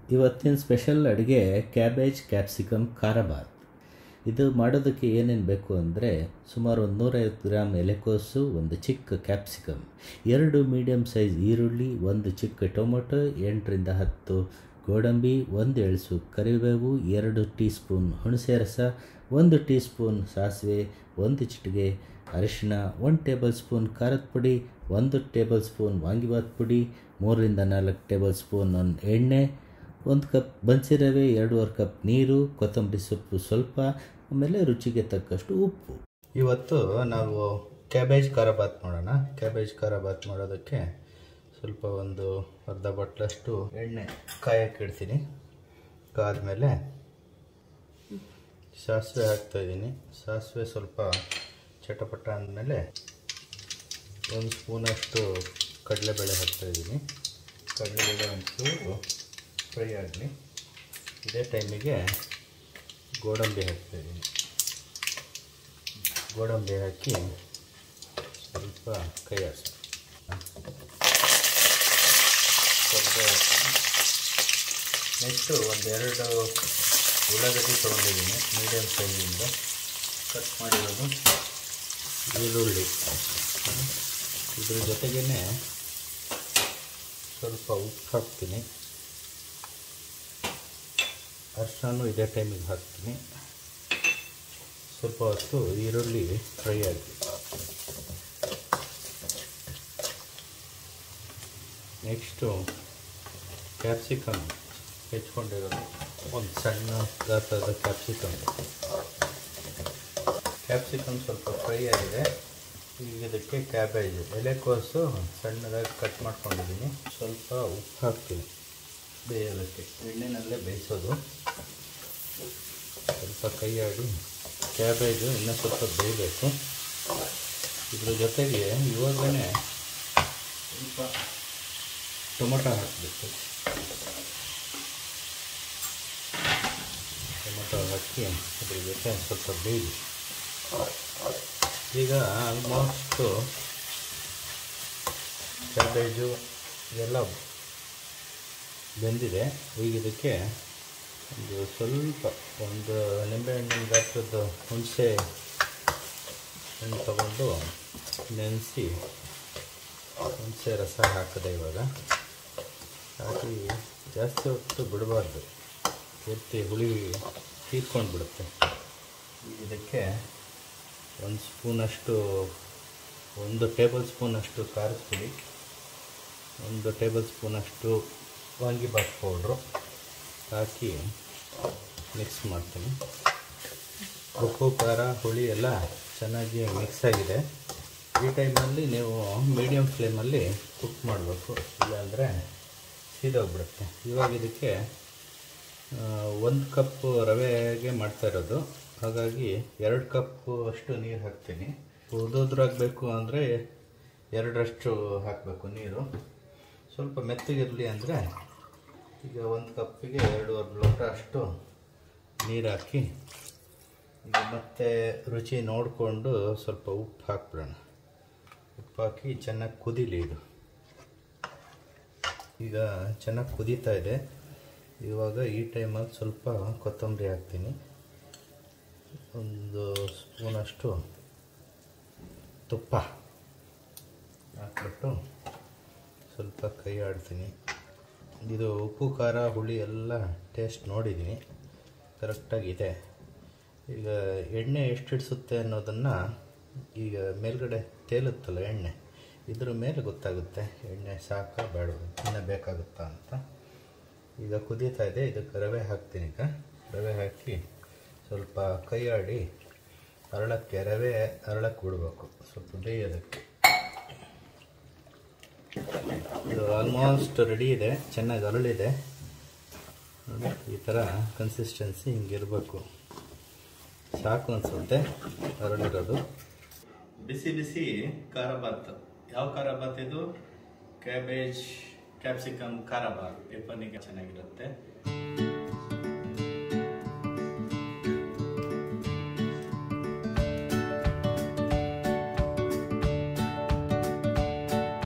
ಇವತ್ತಿನ ಸ್ಪೆಷಲ್ ಅಡುಗೆ cabbage capsicum ಖಾರಬಾತ್ ಇದು ಮಾಡೋದಕ್ಕೆ ಏನೇನು ಬೇಕು ಅಂದರೆ ಸುಮಾರು ಒಂದು ನೂರೈವತ್ತು ಗ್ರಾಮ್ ಎಲೆಕೋಸು ಒಂದು ಚಿಕ್ಕ ಕ್ಯಾಪ್ಸಿಕಮ್ ಎರಡು ಮೀಡಿಯಮ್ ಸೈಜ್ ಈರುಳ್ಳಿ ಒಂದು ಚಿಕ್ಕ ಟೊಮೊಟೊ ಎಂಟರಿಂದ ಹತ್ತು ಗೋಡಂಬಿ ಒಂದು ಎಳಸು ಕರಿಬೇವು ಎರಡು ಟೀ ಸ್ಪೂನ್ ಹುಣಸೆ ರಸ ಒಂದು ಟೀ ಸ್ಪೂನ್ ಸಾಸಿವೆ ಒಂದು ಚಿಟಿಗೆ ಅರಿಶಿಣ ಒಂದು ಟೇಬಲ್ ಸ್ಪೂನ್ ಖಾರದ ಪುಡಿ ಒಂದು ಟೇಬಲ್ ಸ್ಪೂನ್ ವಾಂಗಿಬಾತ್ ಪುಡಿ ಮೂರರಿಂದ ನಾಲ್ಕು ಟೇಬಲ್ ಸ್ಪೂನ್ ಎಣ್ಣೆ ಒಂದು ಕಪ್ ಬನ್ಸಿ ರವೆ ಎರಡೂವರೆ ಕಪ್ ನೀರು ಕೊತ್ತಂಬರಿ ಸೊಪ್ಪು ಸ್ವಲ್ಪ ಆಮೇಲೆ ರುಚಿಗೆ ತಕ್ಕಷ್ಟು ಉಪ್ಪು ಇವತ್ತು ನಾವು ಕ್ಯಾಬೇಜ್ ಖಾರ ಬಾತ್ ಮಾಡೋಣ ಕ್ಯಾಬೇಜ್ ಖಾರ ಬಾತ್ ಮಾಡೋದಕ್ಕೆ ಸ್ವಲ್ಪ ಒಂದು ಅರ್ಧ ಬಟ್ಲಷ್ಟು ಎಣ್ಣೆ ಕಾಯಕ್ಕೆ ಇಡ್ತೀನಿ ಕಾದ್ಮೇಲೆ ಸಾಸಿವೆ ಹಾಕ್ತಾಯಿದ್ದೀನಿ ಸಾಸಿವೆ ಸ್ವಲ್ಪ ಚಟಪಟ ಅಂದಮೇಲೆ ಒಂದು ಸ್ಪೂನಷ್ಟು ಕಡಲೆಬೇಳೆ ಹಾಕ್ತಾಯಿದ್ದೀನಿ ಕಡಲೆಬೇಳೆ ಒಂಚೂರು ಫ್ರೈ ಆಗಲಿ ಇದೇ ಟೈಮಿಗೆ ಗೋಡಂಬಿ ಹಾಕ್ತಾಯಿದ್ದೀನಿ ಗೋಡಂಬಿ ಹಾಕಿ ಸ್ವಲ್ಪ ಕೈ ಆಡಿಸಿ ನೆಕ್ಸ್ಟು ಒಂದೆರಡು ಉಳ್ಳಾಗಡ್ಡಿ ತೊಗೊಂಡಿದ್ದೀನಿ ಮೀಡಿಯಮ್ ಸೈಜಿಂದ ಕಟ್ ಮಾಡಿರೋದು ಈರುಳ್ಳಿ ಇದ್ರ ಜೊತೆಗೇ ಸ್ವಲ್ಪ ಉಪ್ಪು ಹಾಕ್ತೀನಿ ಅರ್ಶನೂ ಇದೇ ಟೈಮಿಗೆ ಹಾಕ್ತೀನಿ ಸ್ವಲ್ಪ ಹೊತ್ತು ಈರುಳ್ಳಿ ಫ್ರೈ ಆಗಿ ನೆಕ್ಸ್ಟು ಕ್ಯಾಪ್ಸಿಕಮ್ ಹೆಚ್ಕೊಂಡಿರೋದು ಒಂದು ಸಣ್ಣ ಗಾತ್ರದ ಕ್ಯಾಪ್ಸಿಕಮ್ ಕ್ಯಾಪ್ಸಿಕಮ್ ಸ್ವಲ್ಪ ಫ್ರೈ ಆಗಿದೆ ಈಗ ಇದಕ್ಕೆ ಕ್ಯಾಬೇಜ್ ಎಲೆಕೋಸು ಸಣ್ಣದಾಗಿ ಕಟ್ ಮಾಡ್ಕೊಂಡಿದ್ದೀನಿ ಸ್ವಲ್ಪ ಉಪ್ಪು ಹಾಕ್ತೀನಿ ಬೇಯೋದಕ್ಕೆ ಎಣ್ಣೆನಲ್ಲೇ ಬೇಯಿಸೋದು ಸ್ವಲ್ಪ ಕೈ ಆಡಿ ಕ್ಯಾಬೇಜು ಇನ್ನೂ ಸ್ವಲ್ಪ ಬೇಯಬೇಕು ಇದ್ರ ಜೊತೆಗೆ ಇವಾಗಲೇ ಸ್ವಲ್ಪ ಟೊಮೊಟೊ ಹಾಕಬೇಕು ಟೊಮೊಟೊ ಹಾಕಿ ಅದ್ರ ಜೊತೆ ಸ್ವಲ್ಪ ಬೇಯಿಸಿ ಈಗ ಆಲ್ಮೋಸ್ಟು ಕ್ಯಾಬೇಜು ಎಲ್ಲ ಬೆಂದಿದೆ ಈಗ ಇದಕ್ಕೆ ಒಂದು ಸ್ವಲ್ಪ ಒಂದು ನಿಂಬೆಹಣ್ಣಿನ ಗಾತ್ರದ ಹುಣಸೆ ಹಣ್ಣು ತಗೊಂಡು ನೆನೆಸಿ ಹುಣಸೆ ರಸ ಹಾಕಿದೆ ಇವಾಗ ಹಾಕಿ ಜಾಸ್ತಿ ಹೊತ್ತು ಬಿಡಬಾರ್ದು ಪೂರ್ತಿ ಹುಳಿ ತೀರ್ಕೊಂಡು ಬಿಡುತ್ತೆ ಇದಕ್ಕೆ ಒಂದು ಸ್ಪೂನಷ್ಟು ಒಂದು ಟೇಬಲ್ ಸ್ಪೂನಷ್ಟು ಖಾರದ ಪುಡಿ ಒಂದು ಟೇಬಲ್ ಸ್ಪೂನಷ್ಟು ವಾಂಗಿಬಾತ್ ಪೌಡ್ರು ಹಾಕಿ ಮಿಕ್ಸ್ ಮಾಡ್ತೀನಿ ಉಪ್ಪು ಖಾರ ಹುಳಿ ಎಲ್ಲ ಚೆನ್ನಾಗಿ ಮಿಕ್ಸ್ ಆಗಿದೆ ಈ ಟೈಮಲ್ಲಿ ನೀವು ಮೀಡಿಯಮ್ ಫ್ಲೇಮಲ್ಲಿ ಕುಕ್ ಮಾಡಬೇಕು ಇಲ್ಲಾಂದರೆ ಸೀದೋಗ್ಬಿಡುತ್ತೆ ಇವಾಗ ಇದಕ್ಕೆ ಒಂದು ಕಪ್ ರವೆಗೆ ಮಾಡ್ತಾ ಇರೋದು ಹಾಗಾಗಿ ಎರಡು ಕಪ್ಪು ಅಷ್ಟು ನೀರು ಹಾಕ್ತೀನಿ ಉದುದ್ರಾಗಬೇಕು ಅಂದರೆ ಎರಡರಷ್ಟು ಹಾಕಬೇಕು ನೀರು ಸ್ವಲ್ಪ ಮೆತ್ತಗಿರಲಿ ಅಂದರೆ ಈಗ ಒಂದು ಕಪ್ಪಿಗೆ ಎರಡೂವರೆ ಲೋಟ ಅಷ್ಟು ನೀರು ಹಾಕಿ ಈಗ ಮತ್ತೆ ರುಚಿ ನೋಡಿಕೊಂಡು ಸ್ವಲ್ಪ ಉಪ್ಪು ಹಾಕ್ಬಿಡೋಣ ಉಪ್ಪು ಹಾಕಿ ಚೆನ್ನಾಗಿ ಕುದೀಲಿ ಇದು ಈಗ ಚೆನ್ನಾಗಿ ಕುದೀತಾ ಇದೆ ಇವಾಗ ಈ ಟೈಮಲ್ಲಿ ಸ್ವಲ್ಪ ಕೊತ್ತಂಬರಿ ಹಾಕ್ತೀನಿ ಒಂದು ಸ್ಪೂನಷ್ಟು ತುಪ್ಪ ಹಾಕ್ಬಿಟ್ಟು ಸ್ವಲ್ಪ ಕೈ ಆಡ್ತೀನಿ ಇದು ಉಪ್ಪು ಖಾರ ಹುಳಿ ಎಲ್ಲ ಟೇಸ್ಟ್ ನೋಡಿದ್ದೀನಿ ಕರೆಕ್ಟಾಗಿದೆ ಈಗ ಎಣ್ಣೆ ಎಷ್ಟು ಹಿಡಿಸುತ್ತೆ ಅನ್ನೋದನ್ನು ಈಗ ಮೇಲ್ಗಡೆ ತೇಲುತ್ತಲ್ಲ ಎಣ್ಣೆ ಇದ್ರ ಮೇಲೆ ಗೊತ್ತಾಗುತ್ತೆ ಎಣ್ಣೆ ಸಾಕಾ ಬೇಡ ಇನ್ನೂ ಬೇಕಾಗುತ್ತಾ ಅಂತ ಈಗ ಕುದೀತಾ ಇದೆ ಇದಕ್ಕೆ ರವೆ ಹಾಕ್ತೀನಿ ಈಗ ರವೆ ಹಾಕಿ ಸ್ವಲ್ಪ ಕೈ ಆಡಿ ಅರಳಕ್ಕೆ ರವೆ ಅರಳಕ್ಕೆ ಬಿಡಬೇಕು ಸ್ವಲ್ಪ ಬೇಯೋದಕ್ಕೆ ಇದು ಆಲ್ಮೋಸ್ಟ್ ರೆಡಿ ಇದೆ ಚೆನ್ನಾಗಿ ಅರಳಿದೆ ನೋಡಿ ಈ ಥರ ಕನ್ಸಿಸ್ಟೆನ್ಸಿ ಹಿಂಗಿರಬೇಕು ಸಾಕು ಅನಿಸುತ್ತೆ ಅರಳಿರೋದು ಬಿಸಿ ಬಿಸಿ ಖಾರ ಬಾತ್ ಯಾವ ಖಾರ ಬಾತ್ ಇದು ಕ್ಯಾಬೇಜ್ ಕ್ಯಾಪ್ಸಿಕಮ್ ಖಾರ ಬಾತ್ ಟಿಫನ್ನಿಗೆ ಚೆನ್ನಾಗಿರುತ್ತೆ